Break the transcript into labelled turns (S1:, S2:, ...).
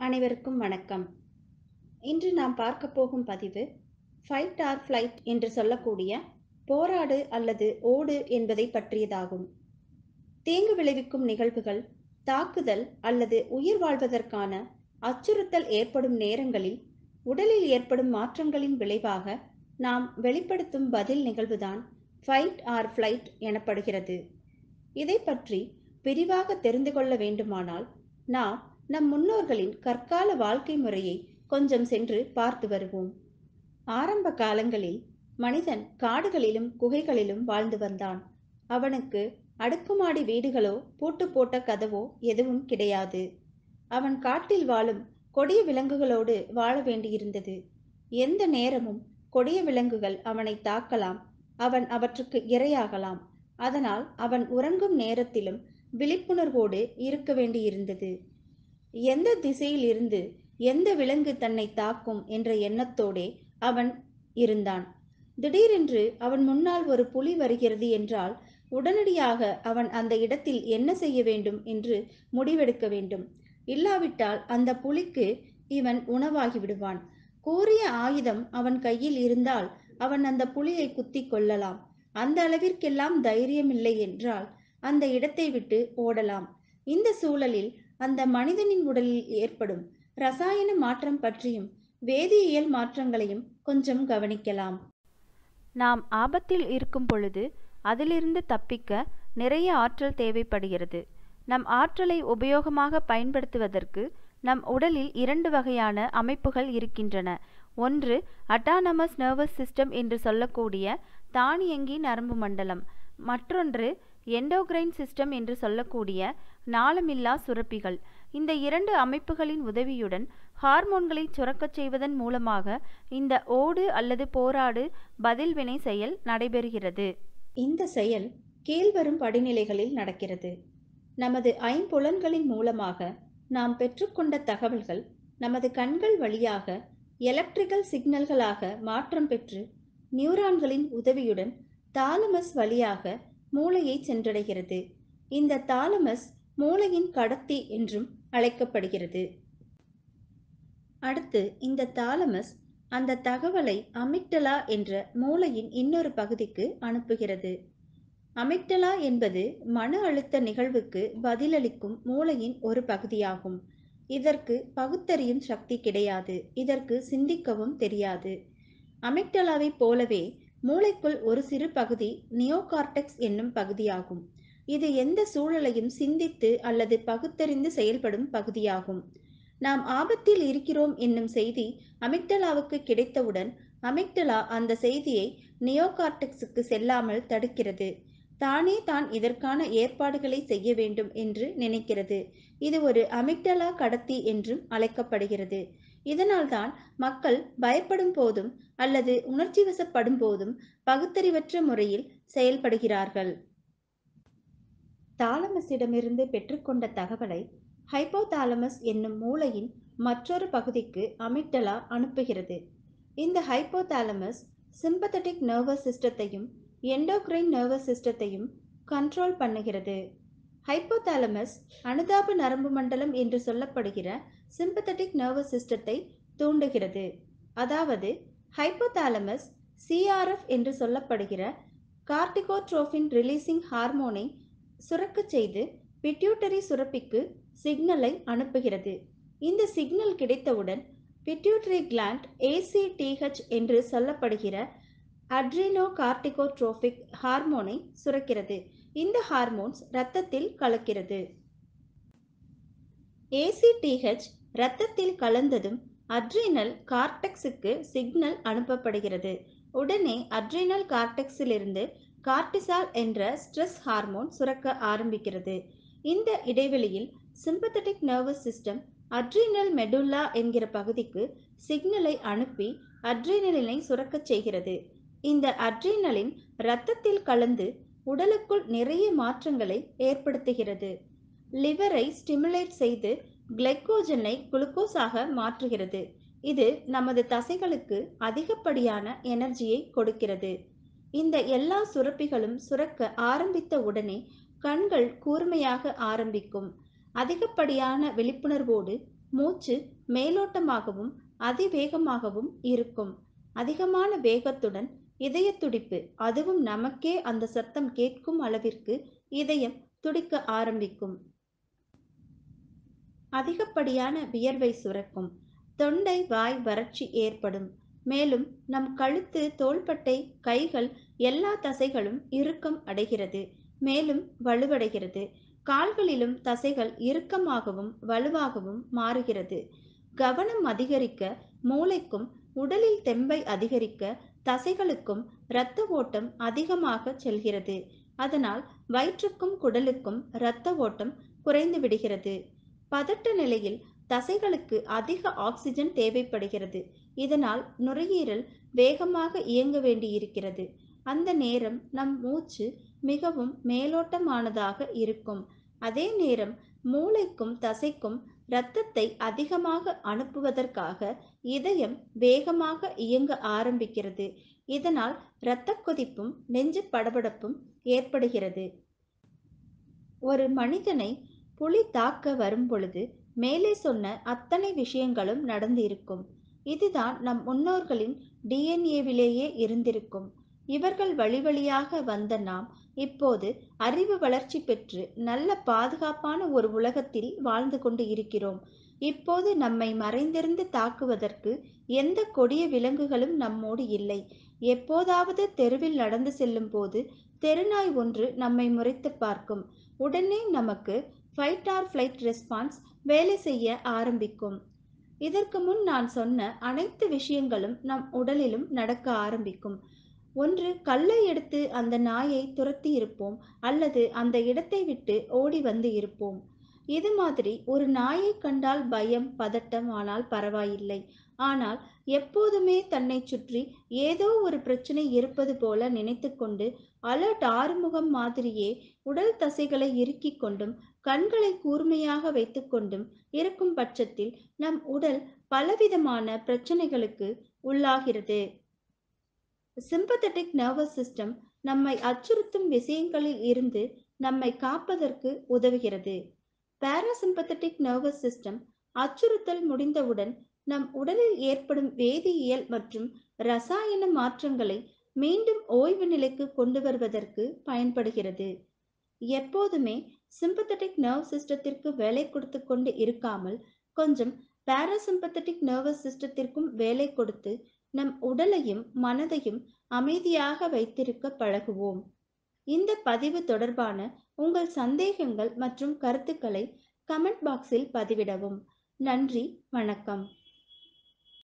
S1: அனைவருக்கும் வணக்கம் இன்று நாம் பார்க்க போகும் பதிவு ஃபைட் ஆர் ஃப்ளைட் என்று சொல்லக்கூடிய போராடு அல்லது ஓடு என்பதை பற்றியதாகும் தீங்கு விளைவிக்கும் நிகழ்வுகள் தாக்குதல் அல்லது உயிர் வாழ்வதற்கான அச்சுறுத்தல் ஏற்படும் நேரங்களில் உடலில் ஏற்படும் மாற்றங்களின் விளைவாக நாம் வெளிப்படுத்தும் பதில் நிகழ்வுதான் ஃபைட் ஆர் ஃப்ளைட் எனப்படுகிறது இதை பற்றி விரிவாக தெரிந்து கொள்ள வேண்டுமானால் நாம் நம் முன்னோர்களின் கற்கால வாழ்க்கை முறையை கொஞ்சம் சென்று பார்த்து வருவோம் ஆரம்ப காலங்களில் மனிதன் காடுகளிலும் குகைகளிலும் வாழ்ந்து வந்தான் அவனுக்கு அடுக்குமாடி வீடுகளோ பூட்டு போட்ட கதவோ எதுவும் கிடையாது அவன் காட்டில் வாழும் கொடிய விலங்குகளோடு வாழ வேண்டியிருந்தது எந்த நேரமும் கொடிய விலங்குகள் அவனை தாக்கலாம் அவன் அவற்றுக்கு இரையாகலாம் அதனால் அவன் உறங்கும் நேரத்திலும் விழிப்புணர்வோடு இருக்க வேண்டியிருந்தது எந்த திசையில் இருந்து எந்த விலங்கு தன்னை தாக்கும் என்ற எண்ணத்தோடே அவன் இருந்தான் திடீரென்று அவன் முன்னால் ஒரு புலி வருகிறது என்றால் உடனடியாக அவன் அந்த இடத்தில் என்ன செய்ய வேண்டும் என்று முடிவெடுக்க வேண்டும் இல்லாவிட்டால் அந்த புலிக்கு இவன் உணவாகி விடுவான் கூறிய ஆயுதம் அவன் கையில் இருந்தால் அவன் அந்த புலியை குத்தி கொள்ளலாம் அந்த அளவிற்கெல்லாம் தைரியம் இல்லை என்றால் அந்த இடத்தை விட்டு ஓடலாம் இந்த சூழலில் அந்த மனிதனின் உடலில் ஏற்படும் ரசாயன மாற்றம் பற்றியும் வேதியியல் மாற்றங்களையும் கொஞ்சம் கவனிக்கலாம்
S2: நாம் ஆபத்தில் இருக்கும் பொழுது அதிலிருந்து தப்பிக்க நிறைய ஆற்றல் தேவைப்படுகிறது நம் ஆற்றலை உபயோகமாக பயன்படுத்துவதற்கு நம் உடலில் இரண்டு வகையான அமைப்புகள் இருக்கின்றன ஒன்று அட்டானமஸ் நர்வஸ் சிஸ்டம் என்று சொல்லக்கூடிய தானியங்கி நரம்பு மண்டலம் மற்றொன்று எண்டோகிரைன் சிஸ்டம் என்று சொல்லக்கூடிய நாளமில்லா சுரப்பிகள் இந்த இரண்டு அமைப்புகளின் உதவியுடன் ஹார்மோன்களை சுரக்கச் செய்வதன் மூலமாக இந்த ஓடு அல்லது போராடு பதில் வினை செயல் நடைபெறுகிறது
S1: இந்த செயல் கீழ்வரும் படிநிலைகளில் நடக்கிறது நமது ஐம்புலன்களின் மூலமாக நாம் பெற்றுக்கொண்ட தகவல்கள் நமது கண்கள் வழியாக எலக்ட்ரிக்கல் சிக்னல்களாக மாற்றம் பெற்று நியூரான்களின் உதவியுடன் தாலமஸ் வழியாக மூளையை சென்றடைகிறது இந்த தாலமஸ் மூளையின் கடத்தி என்றும் அழைக்கப்படுகிறது அடுத்து இந்த தாலமஸ் அந்த தகவலை அமிக்டலா என்ற மூளையின் இன்னொரு பகுதிக்கு அனுப்புகிறது அமிக்டலா என்பது மன அழுத்த நிகழ்வுக்கு பதிலளிக்கும் மூளையின் ஒரு பகுதியாகும் இதற்கு பகுத்தறியும் சக்தி கிடையாது இதற்கு சிந்திக்கவும் தெரியாது அமிக்டலாவை போலவே மூளைக்குள் ஒரு சிறு பகுதி நியோகார்டெக்ஸ் என்னும் பகுதியாகும் இது எந்த சூழலையும் சிந்தித்து அல்லது பகுத்தறிந்து செயல்படும் பகுதியாகும் நாம் ஆபத்தில் இருக்கிறோம் என்னும் செய்தி அமிக்டலாவுக்கு கிடைத்தவுடன் அமிக்டலா அந்த செய்தியை நியோகார்டெக்ஸுக்கு செல்லாமல் தடுக்கிறது தானே தான் இதற்கான ஏற்பாடுகளை செய்ய வேண்டும் என்று நினைக்கிறது இது ஒரு அமிக்டலா கடத்தி என்றும் அழைக்கப்படுகிறது இதனால்தான் மக்கள் பயப்படும் போதும் அல்லது உணர்ச்சி வசப்படும் போதும் பகுத்தறிவற்ற முறையில் செயல்படுகிறார்கள் தாலமஸிடமிருந்து பெற்றுக்கொண்ட தகவலை ஹைப்போதாலமஸ் என்னும் மூளையின் மற்றொரு பகுதிக்கு அமிக்டலா அனுப்புகிறது இந்த ஹைப்போதாலமஸ் சிம்பத்தட்டிக் நர்வஸ் சிஸ்டத்தையும் எண்டோக்ரைன் நர்வஸ் சிஸ்டத்தையும் கண்ட்ரோல் பண்ணுகிறது ஹைப்போதாலமஸ் அனுதாப நரம்பு மண்டலம் என்று சொல்லப்படுகிற சிம்பத்தட்டிக் நர்வஸ் சிஸ்டத்தை தூண்டுகிறது அதாவது ஹைப்போதாலமஸ் சிஆர்எஃப் என்று சொல்லப்படுகிற கார்டிகோட்ரோஃபின் ரிலீசிங் ஹார்மோனை சுரக்கச் செய்து பிட்யூட்டரி சுரப்பிக்கு சிக்னலை அனுப்புகிறது இந்த சிக்னல் கிடைத்தவுடன் பிட்யூட்டரி கிளாண்ட் ஏசிடிஹெச் என்று சொல்லப்படுகிற அட்ரினோ கார்டிகோட்ரோபிக் ஹார்மோனை சுரக்கிறது இந்த ஹார்மோன்ஸ் இரத்தத்தில் கலக்கிறது ஏசிடிஹெச் இரத்தத்தில் கலந்ததும் அட்ரினல் கார்டெக்ஸுக்கு சிக்னல் அனுப்பப்படுகிறது உடனே அட்ரினல் கார்டெக்ஸிலிருந்து கார்டிசால் என்ற ஸ்ட்ரெஸ் ஹார்மோன் சுரக்க ஆரம்பிக்கிறது இந்த இடைவெளியில் sympathetic nervous system adrenal medulla என்கிற பகுதிக்கு சிக்னலை அனுப்பி அட்ரினலினை சுரக்கச் செய்கிறது இந்த அட்ரினலின் இரத்தத்தில் கலந்து உடலுக்குள் நிறைய மாற்றங்களை ஏற்படுத்துகிறது லிவரை ஸ்டிமுலேட் செய்து கிளைக்கோஜனை குளுக்கோஸாக மாற்றுகிறது இது நமது தசைகளுக்கு அதிகப்படியான எனர்ஜியை கொடுக்கிறது இந்த எல்லா சுரப்பிகளும் சுரக்க ஆரம்பித்த உடனே கண்கள் கூர்மையாக ஆரம்பிக்கும் அதிகப்படியான விழிப்புணர்வோடு மூச்சு மேலோட்டமாகவும் அதிவேகமாகவும் இருக்கும் அதிகமான வேகத்துடன் இதய துடிப்பு அதுவும் நமக்கே அந்த சத்தம் கேட்கும் அளவிற்கு இதயம் துடிக்க ஆரம்பிக்கும் அதிகப்படியான வியர்வை சுரக்கும் தொண்டை வாய் வறட்சி ஏற்படும் மேலும் நம் கழுத்து தோள்பட்டை கைகள் எல்லா தசைகளும் இறுக்கம் அடைகிறது மேலும் வலுவடைகிறது கால்களிலும் தசைகள் இறுக்கமாகவும் வலுவாகவும் மாறுகிறது கவனம் அதிகரிக்க மூளைக்கும் உடலில் தெம்பை அதிகரிக்க தசைகளுக்கும் இரத்த ஓட்டம் அதிகமாக செல்கிறது அதனால் வயிற்றுக்கும் குடலுக்கும் இரத்த ஓட்டம் குறைந்து விடுகிறது பதட்ட நிலையில் தசைகளுக்கு அதிக ஆக்சிஜன் தேவைப்படுகிறது இதனால் நுரையீரல் வேகமாக இயங்க வேண்டியிருக்கிறது அந்த நேரம் நம் மூச்சு மிகவும் மேலோட்டமானதாக இருக்கும் அதே நேரம் மூளைக்கும் தசைக்கும் இரத்தத்தை அதிகமாக அனுப்புவதற்காக இதயம் வேகமாக இயங்க ஆரம்பிக்கிறது இதனால் இரத்த கொதிப்பும் நெஞ்சு படபடப்பும் ஏற்படுகிறது ஒரு மனிதனை புலி தாக்க வரும் பொழுது மேலே சொன்ன அத்தனை விஷயங்களும் நடந்து இருக்கும் இதுதான் நம் முன்னோர்களின் டிஎன்ஏவிலேயே இருந்திருக்கும் இவர்கள் வழி வழியாக வந்த நாம் இப்போது அறிவு வளர்ச்சி பெற்று நல்ல பாதுகாப்பான ஒரு உலகத்தில் வாழ்ந்து கொண்டு இருக்கிறோம் இப்போது நம்மை மறைந்திருந்து தாக்குவதற்கு எந்த கொடிய விலங்குகளும் நம்மோடு இல்லை எப்போதாவது தெருவில் நடந்து செல்லும் போது தெருநாய் ஒன்று நம்மை முறைத்து பார்க்கும் உடனே நமக்கு ஃபைட் ஆர் ஃப்ளைட் ரெஸ்பான்ஸ் வேலை செய்ய ஆரம்பிக்கும் இதற்கு முன் நான் சொன்ன அனைத்து விஷயங்களும் நம் உடலிலும் நடக்க ஆரம்பிக்கும் ஒன்று கல்லை எடுத்து அந்த நாயை துரத்தி இருப்போம் அல்லது அந்த இடத்தை விட்டு ஓடி வந்து இருப்போம் இது மாதிரி ஒரு நாயை கண்டால் பயம் பதட்டம் ஆனால் பரவாயில்லை ஆனால் எப்போதுமே தன்னை சுற்றி ஏதோ ஒரு பிரச்சனை இருப்பது போல நினைத்து கொண்டு அலர்ட் ஆறுமுகம் மாதிரியே உடல் தசைகளை இறுக்கிக் கொண்டும் கண்களை கூர்மையாக வைத்துக்கொண்டும் இருக்கும் பட்சத்தில் நம் உடல் பலவிதமான பிரச்சனைகளுக்கு உள்ளாகிறது சிம்பத்தட்டிக் நர்வஸ் சிஸ்டம் நம்மை அச்சுறுத்தும் விஷயங்களில் இருந்து நம்மை காப்பதற்கு உதவுகிறது பாராசிம்பத்தட்டிக் நர்வஸ் சிஸ்டம் அச்சுறுத்தல் முடிந்தவுடன் நம் உடலில் ஏற்படும் வேதியியல் மற்றும் ரசாயன மாற்றங்களை மீண்டும் ஓய்வு நிலைக்கு கொண்டு வருவதற்கு பயன்படுகிறது எப்போதுமே சிம்பத்தட்டிக் நர்வ் சிஸ்டத்திற்கு வேலை கொடுத்து கொண்டு இருக்காமல் கொஞ்சம் பாராசிம்பத்தட்டிக் நர்வஸ் சிஸ்டத்திற்கும் வேலை கொடுத்து நம் உடலையும் மனதையும் அமைதியாக வைத்திருக்க பழகுவோம் இந்த பதிவு தொடர்பான உங்கள் சந்தேகங்கள் மற்றும் கருத்துக்களை கமெண்ட் பாக்ஸில் பதிவிடவும் நன்றி வணக்கம்